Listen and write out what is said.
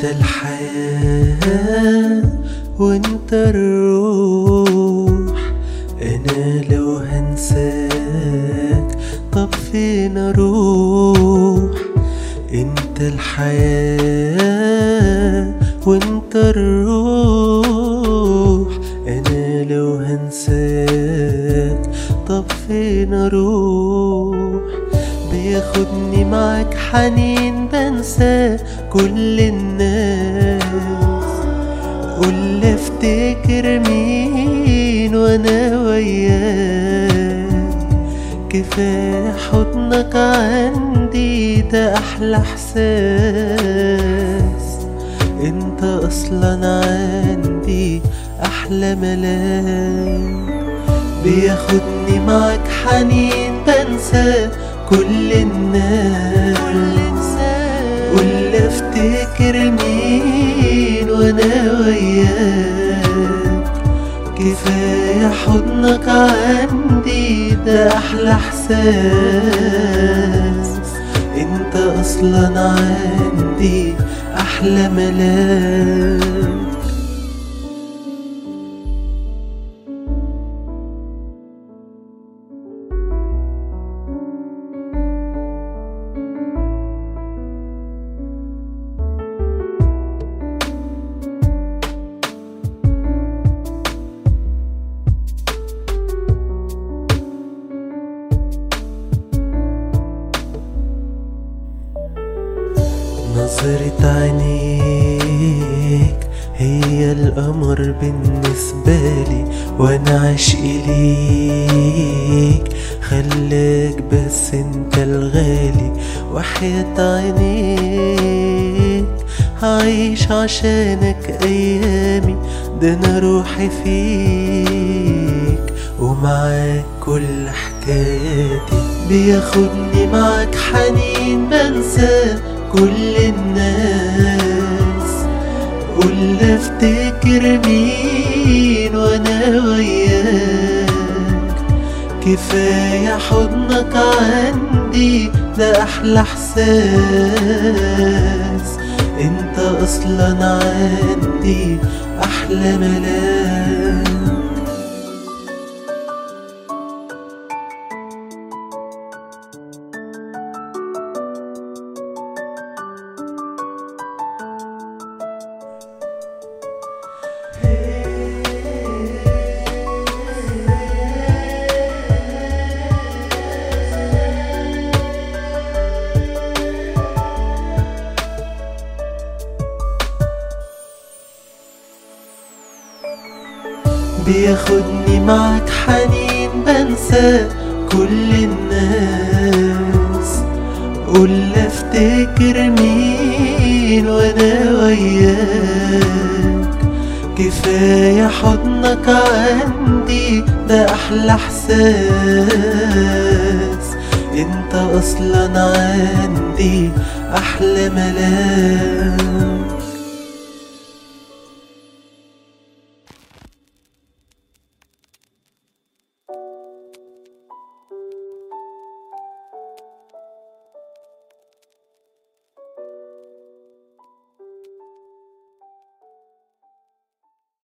انت الحياة وانت الروح انا لو هنساك طب فين اروح انت الحياة وانت الروح انا لو هنساك طب فين اروح بياخدني معاك حنين بنسى كل الناس قول افتكر مين وانا وياك كفاية حضنك عندي ده احلى احساس انت اصلا عندي احلى ملاك بياخدني معاك حنين بنسى كل الناس قول افتكر مين وانا وياك كفاية حضنك عندي ده احلى احساس انت اصلا عندي احلى ملاك نظرة عينيك هي القمر بالنسبة لي وانا عشقي ليك خلاك بس انت الغالي وحياة عينيك هعيش عشانك ايامي ده انا روحي فيك ومعاك كل حكاياتي بياخدني معاك حنين بنسى كل الناس قول افتكر مين وانا وياك كفاية حضنك عندي ده احلى احساس انت اصلا عندي احلى ملاك بياخدني معاك حنين بنسى كل الناس قول افتكر مين وانا وياك كفاية حضنك عندي ده احلى احساس انت اصلا عندي احلى ملاك